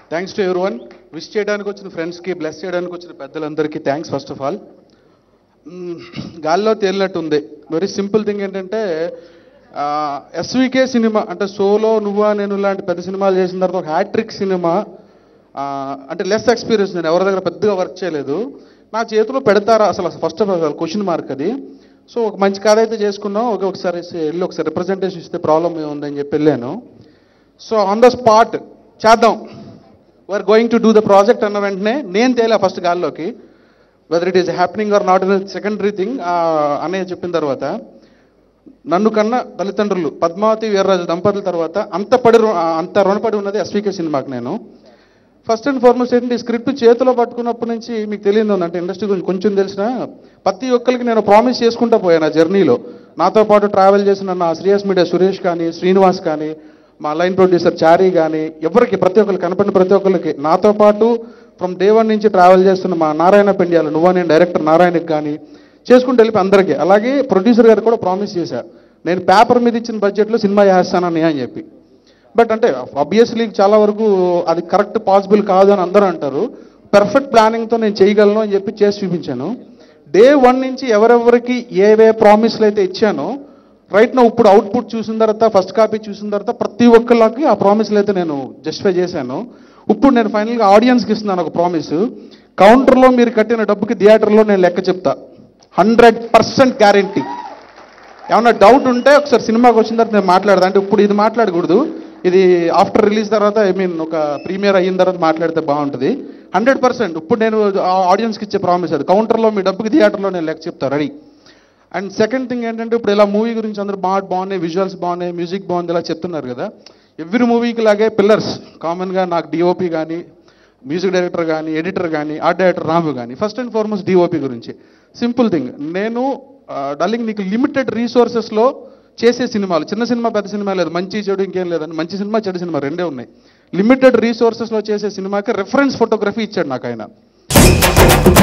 thanks to every one wish చేయడానికి వచ్చిన ఫ్రెండ్స్కి బ్లెస్ చేయడానికి వచ్చిన పెద్దలందరికీ థ్యాంక్స్ ఫస్ట్ ఆఫ్ ఆల్ గాల్లో తేలినట్టుంది వెరీ సింపుల్ థింగ్ ఏంటంటే ఎస్వికే సినిమా అంటే సోలో నువ్వా నేను లాంటి పెద్ద సినిమాలు చేసిన తర్వాత ఒక హ్యాట్రిక్ సినిమా ఆ, అంటే లెస్ ఎక్స్పీరియన్స్ నేను ఎవరి దగ్గర పెద్దగా వర్క్ చేయలేదు నా చేతిలో పెడతారా అసలు first of all question mark అది సో ఒక మంచి కథ అయితే చేసుకున్నాం ఒక ఒకసారి వెళ్ళి ఒకసారి రిప్రజెంటేషన్ ఇస్తే ప్రాబ్లం ఏముందని చెప్పి వెళ్ళాను సో ఆన్ ద స్పాట్ చేద్దాం we are going to do the project అన్న వెంటనే నేను తేలా ఫస్ట్ గాల్లోకి whether it is happening or not in secondary thing అన్నయ్య చెప్పిన తర్వాత నన్ను కన్న తల్లిదండ్రులు పద్మావతి వీర్రాజు దంపతుల తర్వాత అంత పడి రు- అంత రుణపడి ఉన్నది ఎస్వికే సినిమాకి నేను ఫస్ట్ అండ్ ఫార్మోస్ట్ ఏంటంటే ఈ స్క్రిప్ట్ చేతిలో పట్టుకున్నప్పటి నుంచి మీకు తెలియదు అంటే ఇండస్ట్రీ గురించి కొంచెం తెలిసిన ప్రతి ఒక్కరికి నేను ప్రామిస్ చేసుకుంటా పోయాను ఆ జర్నీలో నాతో పాటు ట్రావెల్ చేసిన నా శ్రీయస్ మీడియా సురేష్ కానీ శ్రీనివాస్ కానీ మా లైన్ ప్రొడ్యూసర్ చారీ కానీ ఎవరికి ప్రతి ఒక్కరికి కనపడిన ప్రతి ఒక్కరికి నాతో పాటు ఫ్రమ్ డే వన్ నుంచి ట్రావెల్ చేస్తున్న మా నారాయణ పెండ్యాల నువ్వా నేను డైరెక్టర్ నారాయణకి కానీ చేసుకుంటూ వెళ్ళి అందరికీ అలాగే ప్రొడ్యూసర్ గారు కూడా ప్రామిస్ చేశా నేను పేపర్ మీద ఇచ్చిన బడ్జెట్లో సినిమా చేస్తానని అని చెప్పి బట్ అంటే ఆబ్వియస్లీ చాలా వరకు అది కరెక్ట్ పాసిబుల్ కాదు అని అందరూ అంటారు పర్ఫెక్ట్ ప్లానింగ్తో నేను చేయగలను అని చెప్పి చేసి చూపించాను డే వన్ నుంచి ఎవరెవరికి ఏవే ప్రామిస్లు అయితే ఇచ్చానో రైట్ నా ఇప్పుడు అవుట్పుట్ చూసిన తర్వాత ఫస్ట్ కాపీ చూసిన తర్వాత ప్రతి ఒక్కళ్ళకి ఆ ప్రామిస్లు అయితే నేను జస్టిఫై చేశాను ఇప్పుడు నేను ఫైనల్గా ఆడియన్స్కి ఇస్తున్నాను ఒక ప్రామిస్ కౌంటర్లో మీరు కట్టిన డబ్బుకి థియేటర్లో నేను లెక్క చెప్తా హండ్రెడ్ పర్సెంట్ గ్యారంటీ ఏమన్నా డౌట్ ఉంటే ఒకసారి సినిమాకి వచ్చిన తర్వాత నేను మాట్లాడదా అంటే ఇప్పుడు ఇది మాట్లాడకూడదు ఇది ఆఫ్టర్ రిలీజ్ తర్వాత ఐ మీన్ ఒక ప్రీమియర్ అయిన తర్వాత మాట్లాడితే బాగుంటుంది హండ్రెడ్ పర్సెంట్ ఇప్పుడు నేను ఆడియన్స్కి ఇచ్చే ప్రామిస్ అది కౌంటర్లో మీ డబ్బుకి థియేటర్లో నేను లెక్క చెప్తా రెడీ అండ్ సెకండ్ థింగ్ ఏంటంటే ఇప్పుడు ఇలా మూవీ గురించి అందరూ బాగా బాగున్నాయి విజువల్స్ బాగున్నాయి మ్యూజిక్ బాగుంది ఇలా చెప్తున్నారు కదా ఎవ్రీ మూవీకి లాగే పిల్లర్స్ కామన్గా నాకు డిఓపి కానీ మ్యూజిక్ డైరెక్టర్ కానీ ఎడిటర్ కానీ ఆర్ట్ డైరెక్టర్ రాము కానీ ఫస్ట్ అండ్ ఫార్మోస్ట్ డిఓపి గురించి సింపుల్ థింగ్ నేను డల్లింగ్ నీకు లిమిటెడ్ రీసోర్సెస్లో చేసే సినిమాలు చిన్న సినిమా పెద్ద సినిమా లేదు మంచి చెడు ఇంకేం లేదని మంచి సినిమా చెడు సినిమా రెండే ఉన్నాయి లిమిటెడ్ రీసోర్సెస్లో చేసే సినిమాకి రెఫరెన్స్ ఫోటోగ్రఫీ ఇచ్చాడు నాకు ఆయన